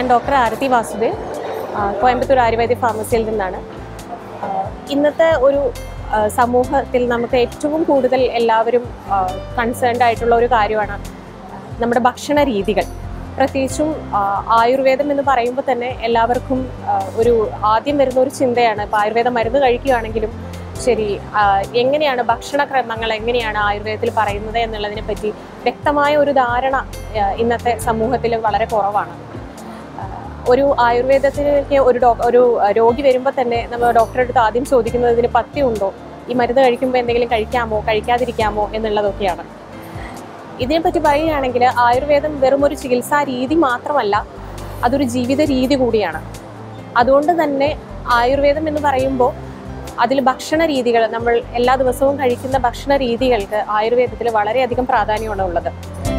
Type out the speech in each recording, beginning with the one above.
ഞാൻ ഡോക്ടർ ആരതി വാസുദേവ് ആ, കോയമ്പത്തൂർ ആയുർവേദിക് ഫാർമസിയിൽ നിന്നാണ് ആ, ഇന്നത്തെ ഒരു ആ, സമൂഹത്തിൽ നമുക്ക് ഏറ്റവും കൂടുതൽ എല്ലാവരും കൺസേൺഡ് ആയിട്ടുള്ള ഒരു കാര്യമാണ് നമ്മുടെ ഭക്ഷണ രീതികൾ പ്രത്യേകിച്ചും ആ, ആയുർവേദം എന്ന് പറയുമ്പോൾ തന്നെ എല്ലാവർക്കും ആ, ഒരു ആദ്യം വരുന്ന ഒരു ചിന്തയാണ് ഇപ്പോൾ ആയുർവേദ മരുന്ന് കഴിക്കുകയാണെങ്കിലും ശരി ആ, എങ്ങനെയാണ് ഭക്ഷണക്രമങ്ങൾ എങ്ങനെയാണ് ആയുർവേദത്തിൽ പറയുന്നത് എന്നുള്ളതിനെ പറ്റി വ്യക്തമായ ഒരു ധാരണ ആ, ഇന്നത്തെ സമൂഹത്തിൽ വളരെ കുറവാണ് ആ, ഒരു ആയുർവേദത്തിലേക്ക് ഒരു ഡോ ഒരു രോഗി വരുമ്പോൾ തന്നെ നമ്മൾ ഡോക്ടറെ അടുത്ത് ആദ്യം ചോദിക്കുന്നത് ഇതിന് പഥ്യമുണ്ടോ ഈ മരുന്ന് കഴിക്കുമ്പോൾ എന്തെങ്കിലും കഴിക്കാമോ കഴിക്കാതിരിക്കാമോ എന്നുള്ളതൊക്കെയാണ് ഇതിനെപ്പറ്റി പറയുകയാണെങ്കിൽ ആയുർവേദം വെറും ഒരു ചികിത്സാ രീതി മാത്രമല്ല അതൊരു ജീവിത രീതി കൂടിയാണ് അതുകൊണ്ട് തന്നെ ആയുർവേദം എന്ന് പറയുമ്പോൾ അതിൽ ഭക്ഷണ രീതികൾ നമ്മൾ എല്ലാ ദിവസവും കഴിക്കുന്ന ഭക്ഷണ രീതികൾക്ക് ആയുർവേദത്തിൽ വളരെയധികം പ്രാധാന്യമാണ് ഉള്ളത്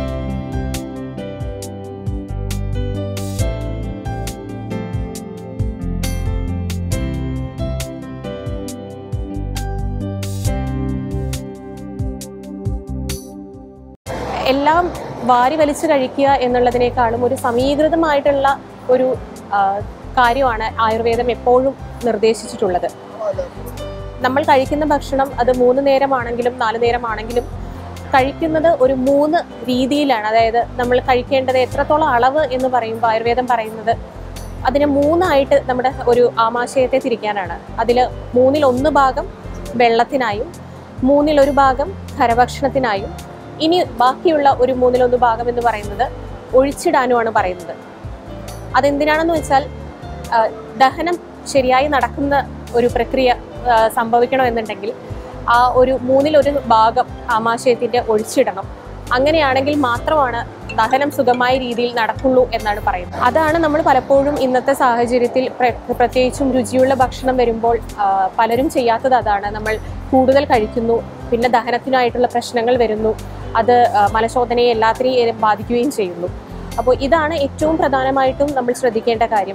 എല്ലാം വാരി വലിച്ചു കഴിക്കുക എന്നുള്ളതിനേക്കാളും ഒരു സമീകൃതമായിട്ടുള്ള ഒരു ആ, കാര്യമാണ് ആയുർവേദം എപ്പോഴും നിർദ്ദേശിച്ചിട്ടുള്ളത് നമ്മൾ കഴിക്കുന്ന ഭക്ഷണം അത് മൂന്ന് നേരമാണെങ്കിലും നാല് നേരമാണെങ്കിലും കഴിക്കുന്നത് ഒരു മൂന്ന് രീതിയിലാണ് അതായത് നമ്മൾ കഴിക്കേണ്ടത് എത്രത്തോളം അളവ് എന്ന് പറയുമ്പോൾ ആയുർവേദം പറയുന്നത് അതിനെ മൂന്നായിട്ട് നമ്മുടെ ഒരു ആമാശയത്തെ തിരിക്കാനാണ് അതിൽ മൂന്നിൽ ഒന്ന് ഭാഗം വെള്ളത്തിനായും മൂന്നിൽ ഒരു ഭാഗം ഖരഭക്ഷണത്തിനായും ഇനി ബാക്കിയുള്ള ഒരു മൂന്നിലൊന്ന് ഭാഗം എന്ന് പറയുന്നത് ഒഴിച്ചിടാനുമാണ് പറയുന്നത് അതെന്തിനാണെന്ന് വെച്ചാൽ ആ, ദഹനം ശരിയായി നടക്കുന്ന ഒരു പ്രക്രിയ ആ, സംഭവിക്കണമെന്നുണ്ടെങ്കിൽ ആ ഒരു മൂന്നിലൊരു ഭാഗം ആമാശയത്തിന്റെ ഒഴിച്ചിടണം അങ്ങനെയാണെങ്കിൽ മാത്രമാണ് ദഹനം സുഖമായ രീതിയിൽ നടക്കുള്ളൂ എന്നാണ് പറയുന്നത് അതാണ് നമ്മൾ പലപ്പോഴും ഇന്നത്തെ സാഹചര്യത്തിൽ പ്ര- പ്രത്യേകിച്ചും രുചിയുള്ള ഭക്ഷണം വരുമ്പോൾ ആ, പലരും ചെയ്യാത്തത് അതാണ് നമ്മൾ കൂടുതൽ കഴിക്കുന്നു പിന്നെ ദഹനത്തിനായിട്ടുള്ള പ്രശ്നങ്ങൾ വരുന്നു അത് ആ, മലശോധനയെ എല്ലാത്തിനെയും ബാധിക്കുകയും ചെയ്യുന്നു അപ്പോൾ ഇതാണ് ഏറ്റവും പ്രധാനമായിട്ടും നമ്മൾ ശ്രദ്ധിക്കേണ്ട കാര്യം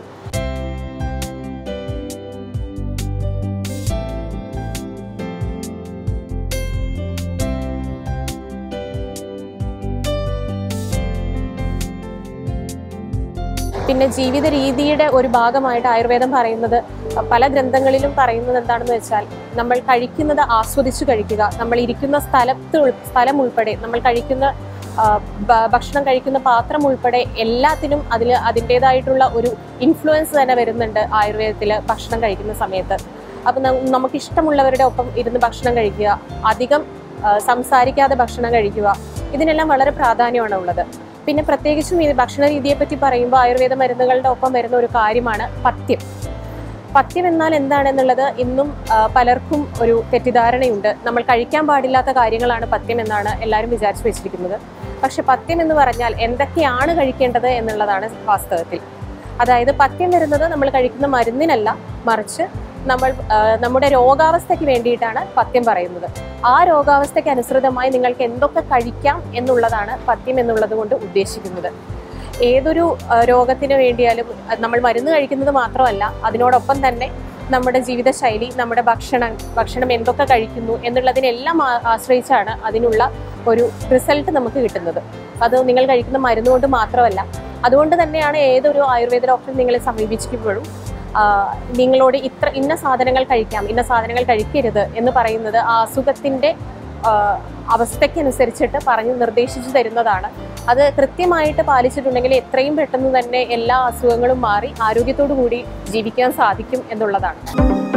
പിന്നെ ജീവിത രീതിയുടെ ഒരു ഭാഗമായിട്ട് ആയുർവേദം പറയുന്നത് പല ഗ്രന്ഥങ്ങളിലും പറയുന്നത് എന്താണെന്ന് വെച്ചാൽ നമ്മൾ കഴിക്കുന്നത് ആസ്വദിച്ചു കഴിക്കുക നമ്മൾ ഇരിക്കുന്ന സ്ഥലത്ത് ഉൾ- സ്ഥലം ഉൾപ്പെടെ നമ്മൾ കഴിക്കുന്ന ആ, ഭ- ഭക്ഷണം കഴിക്കുന്ന പാത്രം ഉൾപ്പെടെ എല്ലാത്തിനും അതിൽ അതിൻ്റെതായിട്ടുള്ള ഒരു ഇൻഫ്ലുവൻസ് തന്നെ വരുന്നുണ്ട് ആയുർവേദത്തിൽ ഭക്ഷണം കഴിക്കുന്ന സമയത്ത് അപ്പം നമുക്ക് ഇഷ്ടമുള്ളവരുടെ ഒപ്പം ഇരുന്ന് ഭക്ഷണം കഴിക്കുക അധികം ആ, സംസാരിക്കാതെ ഭക്ഷണം കഴിക്കുക ഇതിനെല്ലാം വളരെ പ്രാധാന്യമാണ് ഉള്ളത് പിന്നെ പ്രത്യേകിച്ചും ഈ ഭക്ഷണ രീതിയെ പറ്റി പറയുമ്പോൾ ആയുർവേദ മരുന്നുകളുടെ ഒപ്പം വരുന്ന ഒരു കാര്യമാണ് പഥ്യം പഥ്യം എന്നാൽ എന്താണെന്നുള്ളത് ഇന്നും ആ, പലർക്കും ഒരു തെറ്റിദ്ധാരണയുണ്ട് നമ്മൾ കഴിക്കാൻ പാടില്ലാത്ത കാര്യങ്ങളാണ് പഥ്യം എന്നാണ് എല്ലാവരും വിചാരിച്ചു വെച്ചിരിക്കുന്നത് പക്ഷെ പഥ്യം എന്ന് പറഞ്ഞാൽ എന്തൊക്കെയാണ് കഴിക്കേണ്ടത് എന്നുള്ളതാണ് വാസ്തവത്തിൽ അതായത് പഥ്യം വരുന്നത് നമ്മൾ കഴിക്കുന്ന മരുന്നിനല്ല മറിച്ച് നമ്മൾ ആ, നമ്മുടെ രോഗാവസ്ഥയ്ക്ക് വേണ്ടിയിട്ടാണ് പഥ്യം പറയുന്നത് ആ രോഗാവസ്ഥയ്ക്ക് അനുസൃതമായി നിങ്ങൾക്ക് എന്തൊക്കെ കഴിക്കാം എന്നുള്ളതാണ് പഥ്യം എന്നുള്ളത് കൊണ്ട് ഉദ്ദേശിക്കുന്നത് ഏതൊരു ആ, രോഗത്തിന് വേണ്ടിയാലും അത് നമ്മൾ മരുന്ന് കഴിക്കുന്നത് മാത്രമല്ല അതിനോടൊപ്പം തന്നെ നമ്മുടെ ജീവിതശൈലി നമ്മുടെ ഭക്ഷണം ഭക്ഷണം എന്തൊക്കെ കഴിക്കുന്നു എന്നുള്ളതിനെല്ലാം ആ- ആശ്രയിച്ചാണ് അതിനുള്ള ഒരു റിസൾട്ട് നമുക്ക് കിട്ടുന്നത് അത് നിങ്ങൾ കഴിക്കുന്ന മരുന്ന് കൊണ്ട് മാത്രമല്ല അതുകൊണ്ട് തന്നെയാണ് ഏതൊരു ആയുർവേദ ഡോക്ടർ നിങ്ങളെ സമീപിക്കുമ്പോഴും ആ, നിങ്ങളോട് ഇത്ര ഇന്ന സാധനങ്ങൾ കഴിക്കാം ഇന്ന സാധനങ്ങൾ കഴിക്കരുത് എന്ന് പറയുന്നത് ആ അസുഖത്തിൻ്റെ അവസ്ഥയ്ക്കനുസരിച്ചിട്ട് പറഞ്ഞ് നിർദ്ദേശിച്ചു തരുന്നതാണ് അത് കൃത്യമായിട്ട് പാലിച്ചിട്ടുണ്ടെങ്കിൽ എത്രയും പെട്ടെന്ന് തന്നെ എല്ലാ അസുഖങ്ങളും മാറി ആരോഗ്യത്തോടു കൂടി ജീവിക്കാൻ സാധിക്കും എന്നുള്ളതാണ്